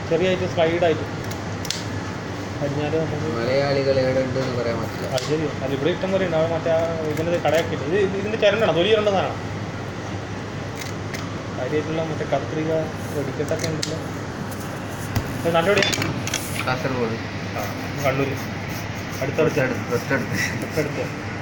ചെറിയായിട്ട് സ്ലൈഡായിട്ട് കഴിഞ്ഞാൽ നമുക്ക് മലയാളികൾ എവിടെ ഉണ്ടെന്ന് പറയാൻ പറ്റില്ല അത് ശരി അത് ഇവിടെ ഇഷ്ടം പോലെ ഉണ്ട് അവിടെ മറ്റേ ആ ഇതിൻ്റെ കടയൊക്കെ ഉണ്ട് ഇത് ഇത് ഇതിൻ്റെ ചിരണ്ടാണ് തൊലി ഇരണ്ടതാണ് കാര്യമായിട്ടുള്ള മറ്റേ കത്രിക വെടിക്കെട്ടൊക്കെ ഉണ്ടല്ലോ ഇത് നല്ല എവിടെയാ കാസർഗോഡ് ആ കണ്ണൂർ അടുത്തടുത്ത് തൊട്ടടുത്ത് തൊട്ടടുത്ത് തൊട്ടടുത്ത്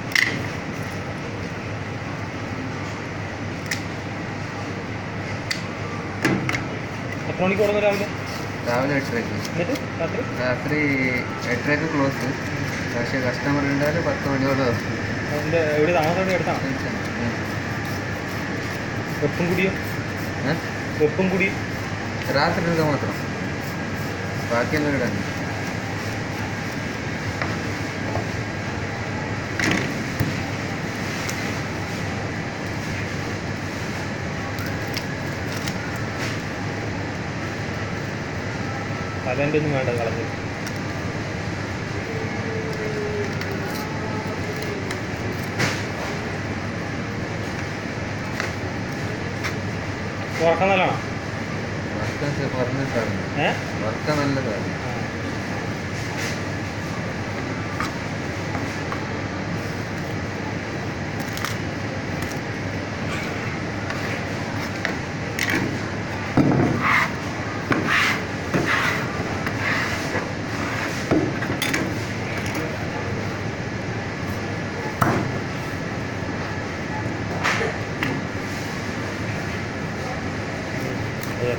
എത്ര മണിക്ക് തുടങ്ങും രാവിലെ രാവിലെ എട്ടരയ്ക്ക് എന്നിട്ട് രാത്രി രാത്രി എട്ടരയ്ക്ക് ക്ലോസ് പക്ഷേ കസ്റ്റമർ ഉണ്ടായാലും പത്ത് മണിയോടെ അതിൻ്റെ എവിടെ താമസം എടുത്താണ് വെപ്പും കുടിയോ വെപ്പും കുടി രാത്രി എടുക്കാൻ മാത്രം ബാക്കിയെല്ലാം ഇവിടെ തന്നെ. തലേൻ്റെ ഒന്നും വേണ്ട കളഞ്ഞു ഉറക്കം നല്ലതാണോ വർക്ക് പറഞ്ഞിട്ടാണ് ഏ വർക്ക് നല്ലതാണ് അതെ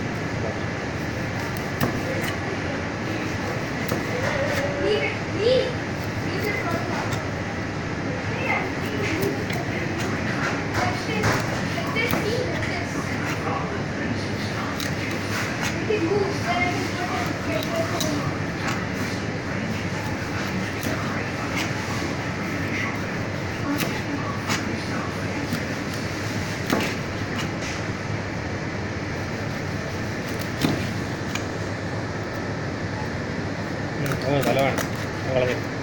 ഉം, ഓ തല വേണം കളഞ്ഞു